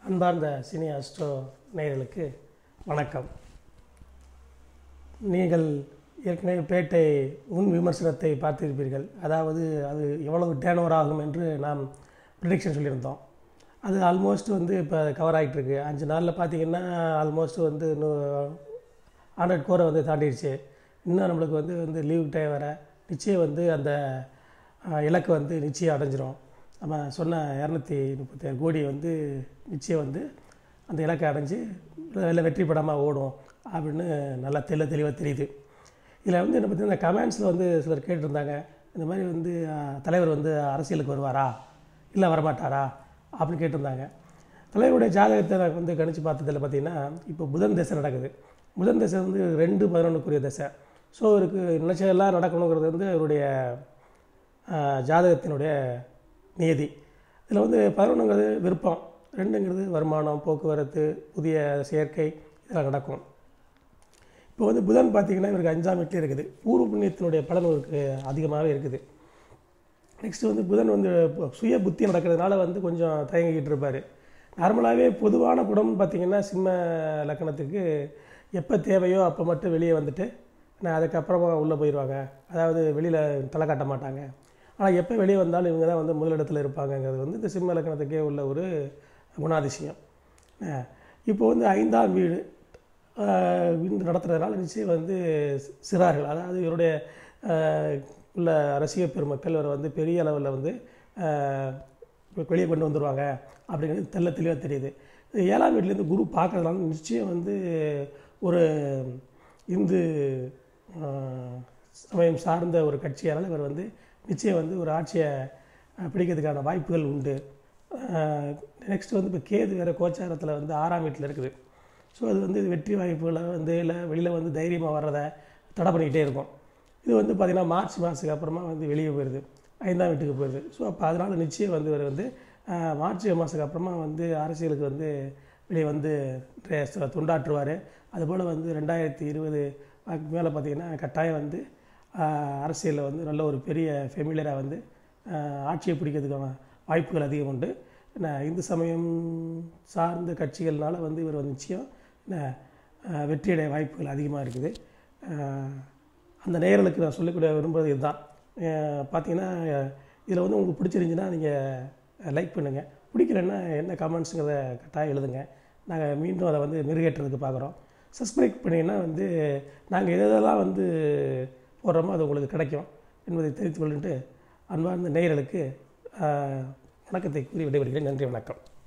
அன்பார்ந்த cine astro நேயர்களுக்கு வணக்கம் நீங்கள் ஏற்கனவே பேட்டை முன் விமர்சனத்தை பார்த்திருப்பீர்கள் அதாவது அது எவ்வளவு டேன் ஓவர் ஆகும் என்று நாம் ப்ரிடிக்ஷன் சொல்லியிருந்தோம் அது ஆல்மோஸ்ட் வந்து இப்போ கவர் ஆகிட்டு இருக்கு அஞ்சு நாளில் பார்த்தீங்கன்னா ஆல்மோஸ்ட் வந்து இன்னும் ஹண்ட்ரட் கோரை வந்து தாண்டிடுச்சு இன்னும் நம்மளுக்கு வந்து வந்து லீவ் டைம் வர நிச்சயம் வந்து அந்த அஹ், இலக்கு வந்து நிச்சயம் அடைஞ்சிரும் நம்ம சொன்ன இரநூத்தி முப்பத்தேழு கோடி வந்து நிச்சயம் வந்து அந்த இலக்கை அடைஞ்சு இல்லை வெற்றி படமாக ஓடும் அப்படின்னு நல்லா தெள்ள தெளிவாக தெரியுது இதில் வந்து என்ன பார்த்தீங்கன்னா கமெண்ட்ஸில் வந்து சிலர் கேட்டிருந்தாங்க இந்த மாதிரி வந்து அஹ், தலைவர் வந்து அரசியலுக்கு வருவாரா இல்லை வரமாட்டாரா அப்படின்னு கேட்டிருந்தாங்க தலைவருடைய ஜாதகத்தை நான் வந்து கணிச்சு பார்த்ததில் பார்த்தீங்கன்னா இப்போ புதன் தசை நடக்குது புதன் தசை வந்து ரெண்டு பதினொன்றுக்குரிய தசை ஸோ இவருக்கு நினைச்சதெல்லாம் நடக்கணுங்கிறது வந்து அவருடைய ஆஹ், ஜாதகத்தினுடைய நியதி இதில் வந்து பதினொன்றுங்கிறது விருப்பம் ரெண்டுங்கிறது வருமானம் போக்குவரத்து புதிய சேர்க்கை இதெல்லாம் நடக்கும் இப்போ வந்து புதன் பார்த்தீங்கன்னா இவருக்கு அஞ்சாம் வீட்டில் இருக்குது பூர்வ புண்ணியத்தினுடைய பலன் இவருக்கு அதிகமாகவே இருக்குது நெக்ஸ்ட் வந்து புதன் வந்து சுய புத்தி நடக்கிறதுனால வந்து கொஞ்சம் தயங்கிக்கிட்டு இருப்பார் நார்மலாகவே பொதுவான குணம்னு பார்த்தீங்கன்னா சிம்ம லக்கணத்துக்கு எப்போ தேவையோ அப்போ மட்டும் வெளியே வந்துட்டு நான் அதுக்கப்புறமா உள்ளே போயிடுவாங்க அதாவது வெளியில் தலை காட்ட மாட்டாங்க ஆனால் எப்போ வெளியே வந்தாலும் இவங்க தான் வந்து முதலிடத்தில் இருப்பாங்கங்கிறது வந்து இந்த சிம்ம லக்கணத்துக்கே உள்ள ஒரு குணாதிசயம் அஹ் இப்போ வந்து ஐந்தாம் வீடு ஆஹ் விருந்து நடத்துறதுனால நிச்சயம் வந்து சி- சிறார்கள் அதாவது இவருடைய ஆஹ் உள்ள ரசிக பெருமக்கள் இவரை வந்து பெரிய அளவில் வந்து ஆஹ் வெ- வெளியே கொண்டு வந்துடுவாங்க அப்படிங்கிறது தெள்ள தெளிவாக தெரியுது இது ஏழாம் வீட்டிலேருந்து குரு பார்க்கறதுனால நிச்சயம் வந்து ஒரு இந்து ஆஹ் சமயம் சார்ந்த ஒரு கட்சியால் இவர் வந்து நிச்சயம் வந்து ஒரு ஆட்சியை ஆஹ் பிடிக்கிறதுக்கான வாய்ப்புகள் உண்டு நெக்ஸ்ட் வந்து இப்போ கேது வேறு கோச்சாரத்தில் வந்து ஆறாம் வீட்டில் இருக்குது ஸோ அது வந்து வெற்றி வாய்ப்புகளை வந்து இல்லை வெளியில் வந்து தைரியமாக வர்றதை தடை பண்ணிக்கிட்டே இருக்கும் இது வந்து பார்த்திங்கன்னா மார்ச் மாதத்துக்கு அப்புறமா வந்து வெளியே போயிடுது ஐந்தாம் வீட்டுக்கு போயிடுது ஸோ அப்போ அதனால் நிச்சயம் வந்து இவர் வந்து ஆஹ், மார்ச் மாதத்துக்கு அப்புறமா வந்து அரசியலுக்கு வந்து வெளியே வந்து ரே- தொண்டாற்றுவார் அதுபோல் வந்து ரெண்டாயிரத்தி இருபது மேலே பார்த்திங்கன்னா கட்டாயம் வந்து அரசியலில் வந்து நல்ல ஒரு பெரிய ஃபெமிலியராக வந்து ஆஹ், ஆட்சியை பிடிக்கிறதுக்கான வாய்ப்புகள் அதிகம் உண்டு என்ன இந்து சமயம் சார்ந்த கட்சிகள்னால வந்து இவர் வந்து நிச்சயம் என்ன ஆஹ், வெற்றியடைய வாய்ப்புகள் அதிகமாக இருக்குது ஆஹ், அந்த நேயர்களுக்கு நான் சொல்லிக்கூட விரும்புவது இதுதான் ஆஹ், பார்த்தீங்கன்னா இதில் வந்து உங்களுக்கு பிடிச்சிருந்துச்சுன்னா நீங்கள் லைக் பண்ணுங்கள் பிடிக்கலன்னா என்ன கமெண்ட்ஸுங்கிறத கட்டாயம் எழுதுங்க நாங்கள் மீண்டும் அதை வந்து மெருகேற்றுறதுக்கு பார்க்குறோம் சப்ஸ்கிரைப் பண்ணிங்கன்னா வந்து நாங்கள் எதெல்லாம் வந்து போடுறோமோ அது உங்களுக்கு கிடைக்கும் என்பதை தெரிவித்துக் கொள்கிட்டு அன்பார்ந்த நேயர்களுக்கு ஆஹ், வணக்கத்தை கூறி விடைபெறுகிறேன் நன்றி வணக்கம்